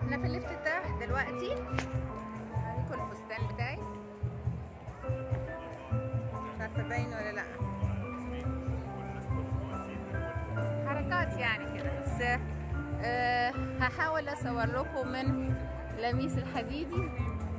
احنا في الافتتاح دلوقتي هوريكم الفستان بتاعي مش عارفه باين ولا لا حركات يعني كده بس آه هحاول اصور لكم من لميس الحديدي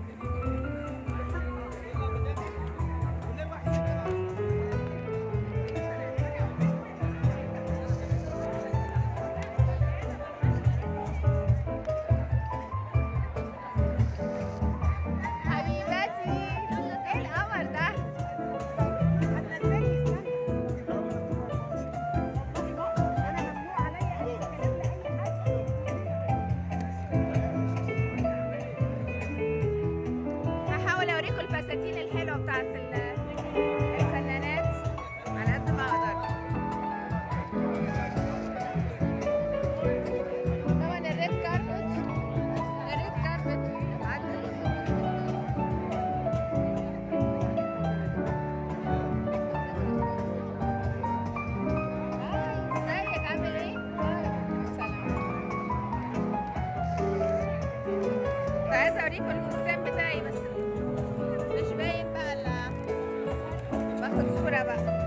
حبيبتي ايه القمر ده هحاول اوريكم الفساتين الحلوه بتاعت ال- الفنانات على قد ما اقدر طبعا الريد كاربت الريد كاربت عدل ازيك عامل ايه؟ سلام كنت عايزه اوريكم الفستان بتاعي بس مش باين بقى الا باخد صوره بقى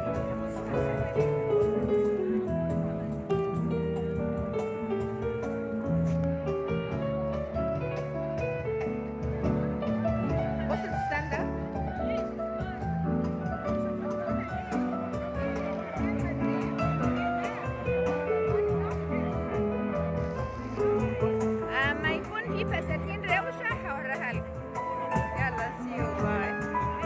بص الفستان ده اما يكون في فساتين روشه هوريها لكم يلا سي يو باي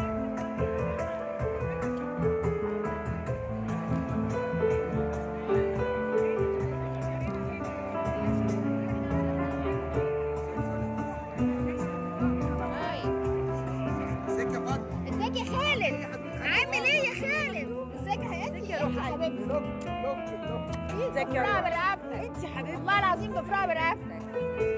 باي ازيك يا فاطمه ازيك يا خالد عامل ايه يا خالد ازيك يا حياتي يا روح حبيبتي لوك لوك لوك ازيك يا برقبتك انت حبيبتي والله العظيم بفرح برقبتك